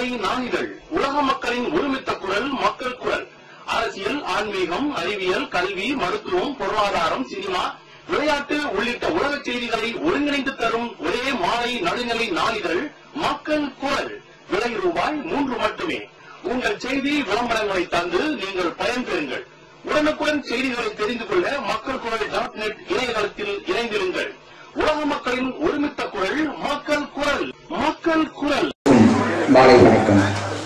நடுநிலை நாளிதழ் உலக மக்களின் ஒருமித்த குரல் மக்கள் குரல் அரசியல் ஆன்மீகம் அறிவியல் கல்வி மருத்துவம் பொருளாதாரம் சினிமா விளையாட்டு உள்ளிட்ட உலக செய்திகளை ஒருங்கிணைந்து தரும் ஒரே மாலை நடுநிலை நாளிதழ் மக்கள் குரல் விலை ரூபாய் மூன்று மட்டுமே உங்கள் செய்தி விளம்பரங்களை தந்து நீங்கள் பயன்பெறுங்கள் உடனுக்குடன் செய்திகளை தெரிந்து கொள்ள மக்கள் குரல் டாட் நெட் இணையதளத்தில் இணைந்திருங்கள் உலக மக்களின் ஒருமித்த குரல் மக்கள் குரல் மக்கள் குரல் மாலை வணக்கம்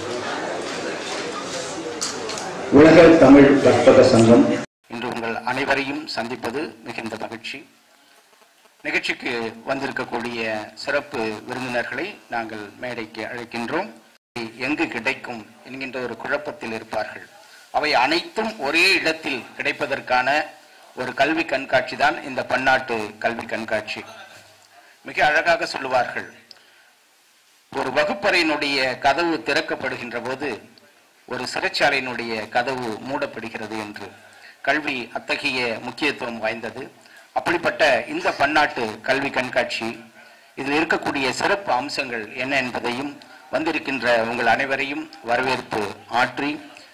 உலக தமிழ் வர்த்தக சங்கம் இன்று உங்கள் அனைவரையும் சந்திப்பது மிகுந்த மகிழ்ச்சி நிகழ்ச்சிக்கு வந்திருக்கக்கூடிய சிறப்பு விருந்தினர்களை நாங்கள் மேடைக்கு அழைக்கின்றோம் எங்கு கிடைக்கும் என்கின்ற ஒரு குழப்பத்தில் இருப்பார்கள் அவை அனைத்தும் ஒரே இடத்தில் கிடைப்பதற்கான ஒரு கல்வி கண்காட்சி தான் இந்த பன்னாட்டு கல்வி கண்காட்சி மிக அழகாக சொல்லுவார்கள் ஒரு வகுப்பறையினுடைய கதவு திறக்கப்படுகின்ற போது ஒரு சிறைச்சாலையினுடைய கதவு மூடப்படுகிறது என்று கல்வி அத்தகைய முக்கியத்துவம் வாய்ந்தது அப்படிப்பட்ட இந்த பன்னாட்டு கல்வி கண்காட்சி இதில் இருக்கக்கூடிய சிறப்பு அம்சங்கள் என்ன என்பதையும் வந்திருக்கின்ற உங்கள் அனைவரையும் வரவேற்பு ஆற்றி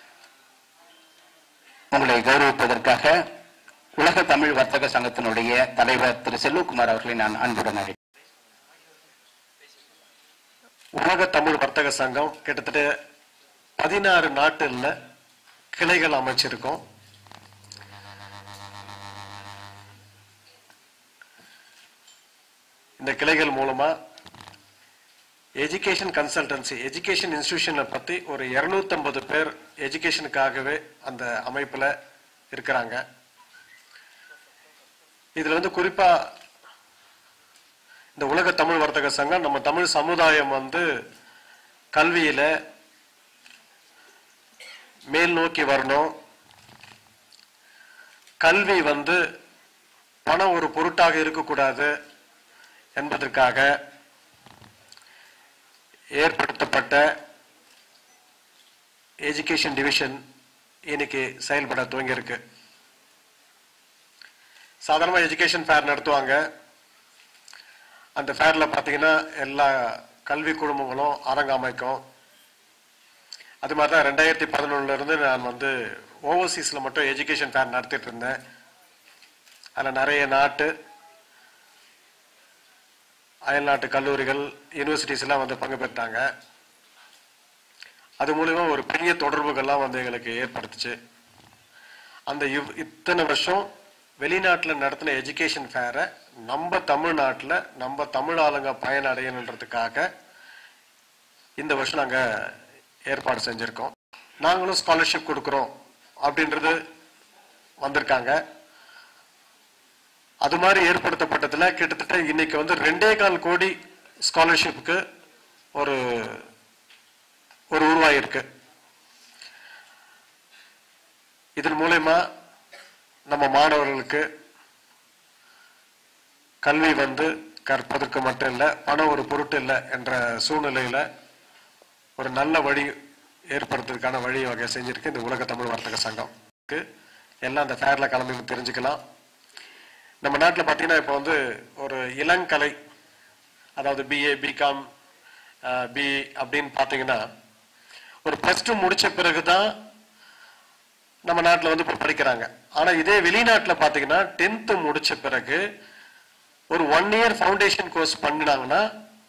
உங்களை கௌரவிப்பதற்காக உலக தமிழ் வர்த்தக சங்கத்தினுடைய தலைவர் திரு செல்வகுமார் அவர்களை நான் அன்புடன் அழைக்கிறேன் உலக தமிழ் வர்த்தக சங்கம் கிட்டத்தட்ட பதினாறு நாட்டுல கிளைகள் அமைச்சிருக்கோம் இந்த கிளைகள் மூலமா எஜுகேஷன் கன்சல்டன்சி எஜுகேஷன் இன்ஸ்டிடியூஷனை பத்தி ஒரு 250 பேர் எஜுகேஷனுக்காகவே அந்த அமைப்புல இருக்கிறாங்க இதுல வந்து குறிப்பா இந்த உலக தமிழ் வர்த்தக சங்கம் நம்ம தமிழ் சமுதாயம் வந்து கல்வியில மேல் நோக்கி வரணும் கல்வி வந்து பணம் ஒரு பொருட்டாக இருக்கக்கூடாது என்பதற்காக ஏற்படுத்தப்பட்ட எஜுகேஷன் டிவிஷன் இன்னைக்கு செயல்பட துவங்கியிருக்கு சாதாரணமாக எஜுகேஷன் ஃபேர் நடத்துவாங்க அந்த ஃபேர்ல பார்த்தீங்கன்னா எல்லா கல்வி குழுமங்களும் அரங்கம் அமைக்கும் அது மாதிரி தான் ரெண்டாயிரத்தி பதினொன்னுல இருந்து நான் வந்து ஓவர்சீஸ்ல மட்டும் எஜுகேஷன் ஃபேர் நடத்திட்டு இருந்தேன் அதில் நிறைய நாட்டு அயல்நாட்டு கல்லூரிகள் யூனிவர்சிட்டிஸ் எல்லாம் வந்து பங்கு பெற்றாங்க அது மூலியமா ஒரு பெரிய தொடர்புகள்லாம் வந்து எங்களுக்கு ஏற்படுத்துச்சு அந்த இவ் இத்தனை வருஷம் வெளிநாட்டில் நடத்தின எஜுகேஷன் ஃபேரை நம்ம தமிழ்நாட்டில் நம்ம தமிழ் ஆளுங்க பயனடையணுன்றதுக்காக இந்த வருஷம் நாங்கள் ஏற்பாடு செஞ்சுருக்கோம் நாங்களும் ஸ்காலர்ஷிப் கொடுக்குறோம் அப்படின்றது வந்திருக்காங்க அது மாதிரி ஏற்படுத்தப்பட்டதுல கிட்டத்தட்ட இன்னைக்கு வந்து ரெண்டே கால் கோடி ஸ்காலர்ஷிப்புக்கு ஒரு ஒரு உருவாயிருக்கு இதன் மூலயமா நம்ம மாணவர்களுக்கு கல்வி வந்து கற்பதற்கு மட்டும் இல்லை பணம் ஒரு பொருட்டு இல்லை என்ற சூழ்நிலையில ஒரு நல்ல வழி ஏற்படுத்துறதுக்கான வழி வகை செஞ்சிருக்கு இந்த உலக தமிழ் வர்த்தக சங்கம் எல்லாம் அந்த ஃபேர்ல கலந்து தெரிஞ்சுக்கலாம் நம்ம நாட்டில் பார்த்தீங்கன்னா இப்போ வந்து ஒரு இளங்கலை அதாவது பிஏ பிகாம் பி அப்படின்னு பார்த்தீங்கன்னா ஒரு ப்ளஸ் டூ முடிச்ச பிறகுதான் நம்ம நாட்டில் வந்து இப்போ படிக்கிறாங்க ஆனால் இதே வெளிநாட்டில் பார்த்தீங்கன்னா டென்த்து முடிச்ச பிறகு ஒரு ஒன் இயர் ஃபவுண்டேஷன் கோர்ஸ் பண்ணினாங்கன்னா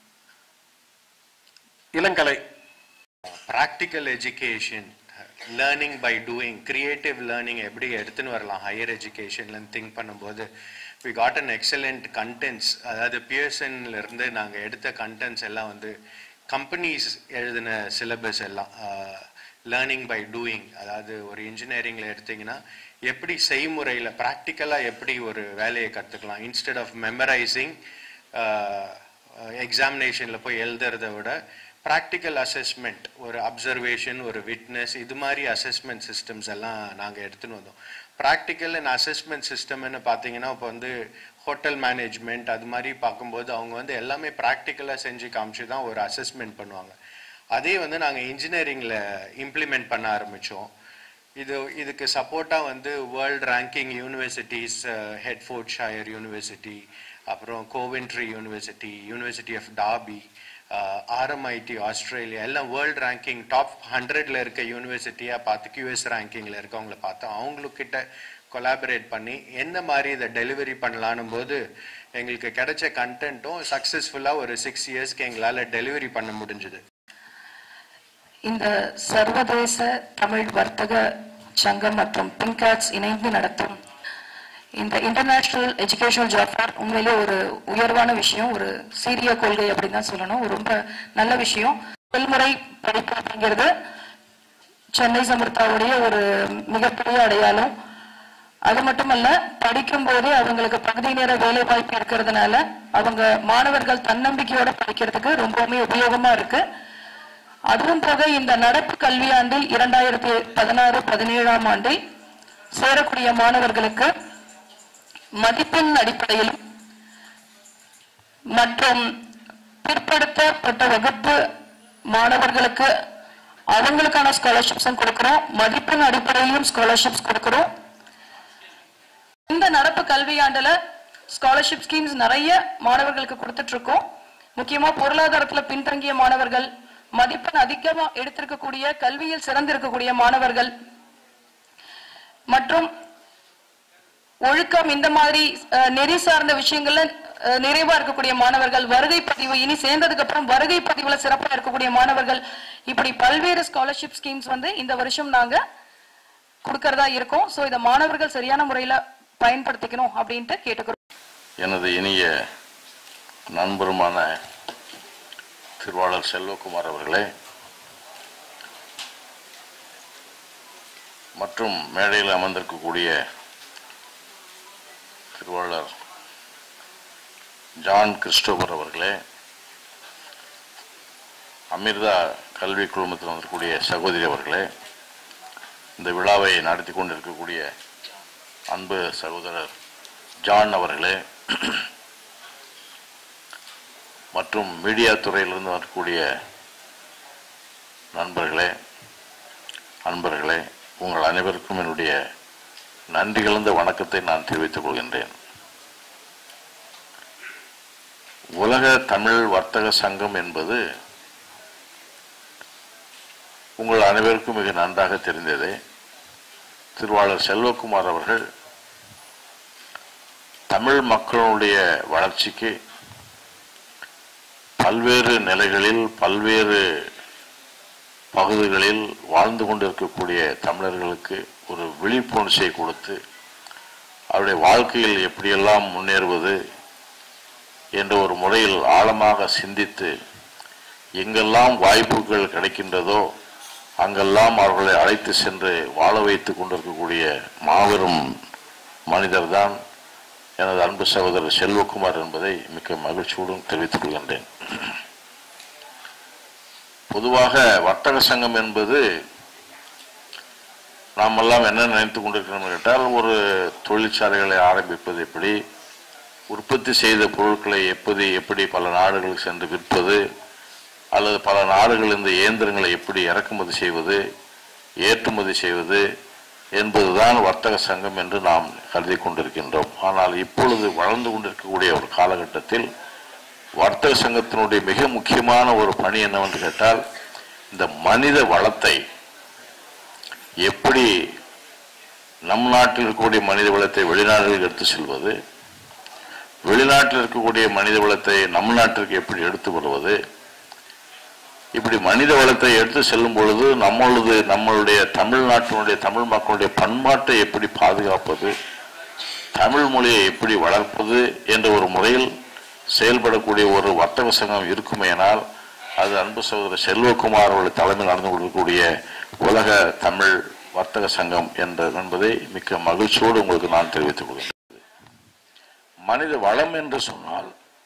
இளங்கலை practical education learning by doing creative learning எப்படி எடுத்துன்னு வரலாம் ஹையர் எஜுகேஷன்லன்னு திங்க் பண்ணும்போது we got an excellent contents அதாவது பிஎஸ்என்ல இருந்து நாங்கள் எடுத்த கண்டென்ட்ஸ் எல்லாம் வந்து கம்பெனிஸ் எழுதின சிலபஸ் எல்லாம் லேர்னிங் பை டூயிங் அதாவது ஒரு இன்ஜினியரிங்கில் எடுத்தீங்கன்னா எப்படி செய்முறையில் ப்ராக்டிக்கலாக எப்படி ஒரு வேலையை கற்றுக்கலாம் இன்ஸ்டெட் ஆஃப் மெமரைசிங் எக்ஸாமினேஷனில் போய் எழுதுறத விட ப்ராக்டிக்கல் அசஸ்மெண்ட் ஒரு அப்சர்வேஷன் ஒரு விட்னஸ் இது மாதிரி அசஸ்மெண்ட் சிஸ்டம்ஸ் எல்லாம் நாங்கள் எடுத்துன்னு வந்தோம் ப்ராக்டிக்கல் அண்ட் அசஸ்மெண்ட் சிஸ்டம்னு பார்த்தீங்கன்னா இப்போ வந்து ஹோட்டல் மேனேஜ்மெண்ட் அது மாதிரி பார்க்கும்போது அவங்க வந்து எல்லாமே ப்ராக்டிக்கலாக செஞ்சு காமிச்சு தான் ஒரு அசஸ்மெண்ட் பண்ணுவாங்க அதே வந்து நாங்கள் இன்ஜினியரிங்கில் இம்ப்ளிமெண்ட் பண்ண ஆரம்பித்தோம் இது இதுக்கு சப்போர்ட்டாக வந்து world ranking universities Hertfordshire university அப்புறம் Coventry university university of Derby RMIT Australia எல்லாம் வேர்ல்ட் ரேங்கிங் டாப் ஹண்ட்ரட்ல இருக்க யூனிவர்சிட்டியாக பார்த்து கியூஎஸ் ரேங்கிங்கில் இருக்கவங்கள பார்த்து அவங்களுக்கிட்ட கொலாபரேட் பண்ணி எந்த மாதிரி இதை டெலிவரி பண்ணலான்னும் போது எங்களுக்கு கிடைச்ச கண்டென்ட்டும் சக்ஸஸ்ஃபுல்லாக ஒரு சிக்ஸ் இயர்ஸ்க்கு எங்களால் டெலிவரி பண்ண முடிஞ்சுது இந்த சர்வதேச தமிழ் வர்த்தக சங்கம் மற்றும் பின்காட்ஸ் இணைந்து நடத்தும் இந்த இன்டர்நேஷனல் எஜுகேஷனல் ஜாப் ஃபேர் உண்மையிலே ஒரு உயர்வான விஷயம் ஒரு சீரிய கொள்கை அப்படின்னு தான் சொல்லணும் ஒரு ரொம்ப நல்ல விஷயம் தொல்முறை படிப்பு அப்படிங்கிறது சென்னை சமர்த்தாவுடைய ஒரு மிகப்பெரிய அடையாளம் அது மட்டுமல்ல படிக்கும் போதே அவங்களுக்கு பகுதி நேர வேலை வாய்ப்பு இருக்கிறதுனால அவங்க மாணவர்கள் தன்னம்பிக்கையோட படிக்கிறதுக்கு ரொம்பவுமே உபயோகமா இருக்கு அதுவும் போக இந்த நடப்பு கல்வியாண்டில் இரண்டாயிரத்தி பதினாறு பதினேழாம் ஆண்டில் சேரக்கூடிய மாணவர்களுக்கு மதிப்பெண் அடிப்படையில் மற்றும் பிற்படுத்தப்பட்ட வகுப்பு மாணவர்களுக்கு அவங்களுக்கான ஸ்காலர்ஷிப்ஸும் கொடுக்கிறோம் மதிப்பெண் அடிப்படையிலும் ஸ்காலர்ஷிப்ஸ் கொடுக்கிறோம் இந்த நடப்பு கல்வியாண்டுல ஸ்காலர்ஷிப் ஸ்கீம்ஸ் நிறைய மாணவர்களுக்கு கொடுத்துட்டு இருக்கோம் முக்கியமா பொருளாதாரத்துல பின்தங்கிய மாணவர்கள் மதிப்பெண் அதிகமா எடுத்திருக்கக்கூடிய கல்வியில் சிறந்திருக்கக்கூடிய மாணவர்கள் மற்றும் ஒழுக்கம் இந்த மாதிரி அஹ், நெறி சார்ந்த விஷயங்கள்ல அஹ், நிறைவா இருக்கக்கூடிய மாணவர்கள் வருகை பதிவு இனி சேர்ந்ததுக்கு அப்புறம் வருகை பதிவுல சிறப்பா இருக்கக்கூடிய மாணவர்கள் இப்படி பல்வேறு ஸ்காலர்ஷிப் ஸ்கீம்ஸ் வந்து இந்த வருஷம் நாங்க கொடுக்கறதா இருக்கோம் சோ இத மாணவர்கள் சரியான முறையில பயன்படுத்திக்கணும் அப்படின்ட்டு கேட்டுக்கிறோம் எனது இனிய நண்பருமான திருவாளர் செல்வகுமார் அவர்களே மற்றும் மேடையில் அமர்ந்திருக்கக்கூடிய திருவாளர் ஜான் கிறிஸ்டோபர் அவர்களே அமிர்தா கல்வி குழுமத்தில் வந்திருக்கக்கூடிய சகோதரி அவர்களே இந்த விழாவை நடத்தி கொண்டிருக்கக்கூடிய அன்பு சகோதரர் ஜான் அவர்களே மற்றும் மீடியா துறையிலிருந்து வரக்கூடிய நண்பர்களே அன்பர்களே உங்கள் அனைவருக்கும் என்னுடைய நன்றி கலந்த வணக்கத்தை நான் தெரிவித்துக் கொள்கின்றேன் உலக தமிழ் வர்த்தக சங்கம் என்பது உங்கள் அனைவருக்கும் மிக நன்றாக தெரிந்ததே திருவாளர் செல்வகுமார் அவர்கள் தமிழ் மக்களுடைய வளர்ச்சிக்கு பல்வேறு நிலைகளில் பல்வேறு பகுதிகளில் வாழ்ந்து கொண்டிருக்கக்கூடிய தமிழர்களுக்கு ஒரு விழிப்புணர்ச்சியை கொடுத்து அவருடைய வாழ்க்கையில் எப்படியெல்லாம் முன்னேறுவது என்ற ஒரு முறையில் ஆழமாக சிந்தித்து எங்கெல்லாம் வாய்ப்புகள் கிடைக்கின்றதோ அங்கெல்லாம் அவர்களை அழைத்து சென்று வாழ வைத்துக் கொண்டிருக்கக்கூடிய மாபெரும் மனிதர்தான் எனது அன்பு சகோதரர் செல்வகுமார் என்பதை மிக்க மகிழ்ச்சியுடன் தெரிவித்துக் கொள்கின்றேன் பொதுவாக வர்த்தக சங்கம் என்பது நாம் எல்லாம் என்ன நினைத்துக் கொண்டிருக்கிறோம் கேட்டால் ஒரு தொழிற்சாலைகளை ஆரம்பிப்பது எப்படி உற்பத்தி செய்த பொருட்களை எப்படி எப்படி பல நாடுகளுக்கு சென்று விற்பது அல்லது பல நாடுகள் இந்த இயந்திரங்களை எப்படி இறக்குமதி செய்வது ஏற்றுமதி செய்வது என்பதுதான் வர்த்தக சங்கம் என்று நாம் கருதி கொண்டிருக்கின்றோம் ஆனால் இப்பொழுது வளர்ந்து கொண்டிருக்கக்கூடிய ஒரு காலகட்டத்தில் வர்த்தக சங்கத்தினுடைய மிக முக்கியமான ஒரு பணி என்னவென்று கேட்டால் இந்த மனித வளத்தை எப்படி நம் நாட்டில் இருக்கக்கூடிய மனித வளத்தை வெளிநாடுகளுக்கு எடுத்து செல்வது வெளிநாட்டில் இருக்கக்கூடிய மனித வளத்தை நம் நாட்டிற்கு எப்படி எடுத்து வருவது இப்படி மனித வளத்தை எடுத்து செல்லும் பொழுது நம்மளது நம்மளுடைய தமிழ்நாட்டினுடைய தமிழ் மக்களுடைய பண்பாட்டை எப்படி பாதுகாப்பது தமிழ் மொழியை எப்படி வளர்ப்பது என்ற ஒரு முறையில் செயல்படக்கூடிய ஒரு வர்த்தக சங்கம் இருக்குமேனால் அது அன்பு சகோதரர் செல்வகுமார் அவருடைய தலைமையில் நடந்து கொண்டிருக்கக்கூடிய உலக தமிழ் வர்த்தக சங்கம் என்ற என்பதை மிக்க மகிழ்ச்சியோடு உங்களுக்கு நான் தெரிவித்துக் கொள்கிறேன் மனித வளம் என்று சொன்னால்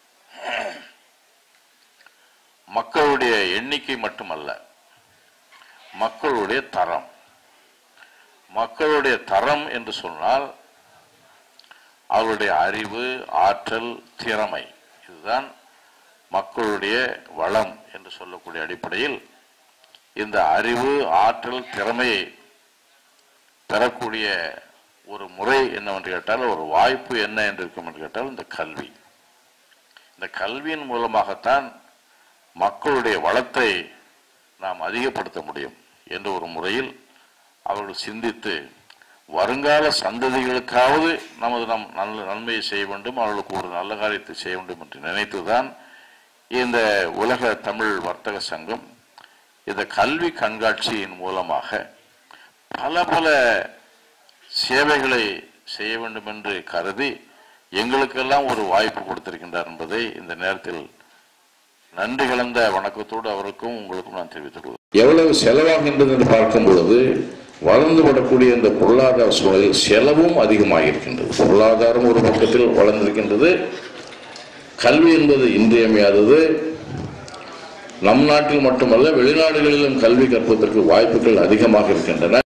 மக்களுடைய எண்ணிக்கை மட்டுமல்ல மக்களுடைய தரம் மக்களுடைய தரம் என்று சொன்னால் அவருடைய அறிவு ஆற்றல் திறமை இதுதான் மக்களுடைய வளம் என்று சொல்லக்கூடிய அடிப்படையில் இந்த அறிவு ஆற்றல் திறமையை பெறக்கூடிய ஒரு முறை என்னவென்று கேட்டால் ஒரு வாய்ப்பு என்ன என்று இருக்கும் என்று கேட்டால் இந்த கல்வி இந்த கல்வியின் மூலமாகத்தான் மக்களுடைய வளத்தை நாம் அதிகப்படுத்த முடியும் என்ற ஒரு முறையில் அவர்கள் சிந்தித்து வருங்கால சந்ததிகளுக்காவது நமது நம் நல்ல நன்மையை செய்ய வேண்டும் அவர்களுக்கு ஒரு நல்ல காரியத்தை செய்ய வேண்டும் என்று நினைத்துதான் இந்த உலக தமிழ் வர்த்தக சங்கம் இந்த கல்வி கண்காட்சியின் மூலமாக பல பல சேவைகளை செய்ய வேண்டும் என்று கருதி எங்களுக்கெல்லாம் ஒரு வாய்ப்பு கொடுத்திருக்கின்றார் என்பதை இந்த நேரத்தில் நன்றி கலந்த வணக்கத்தோடு அவருக்கும் உங்களுக்கும் நான் தெரிவித்துக் கொள்கிறேன் எவ்வளவு செலவாகின்றது என்று பார்க்கும் பொழுது வளர்ந்து வரக்கூடிய இந்த பொருளாதார சூழலில் செலவும் அதிகமாக இருக்கின்றது பொருளாதாரம் ஒரு பக்கத்தில் வளர்ந்திருக்கின்றது கல்வி என்பது இன்றியமையாதது நம் நாட்டில் மட்டுமல்ல வெளிநாடுகளிலும் கல்வி கற்பதற்கு வாய்ப்புகள் அதிகமாக இருக்கின்றன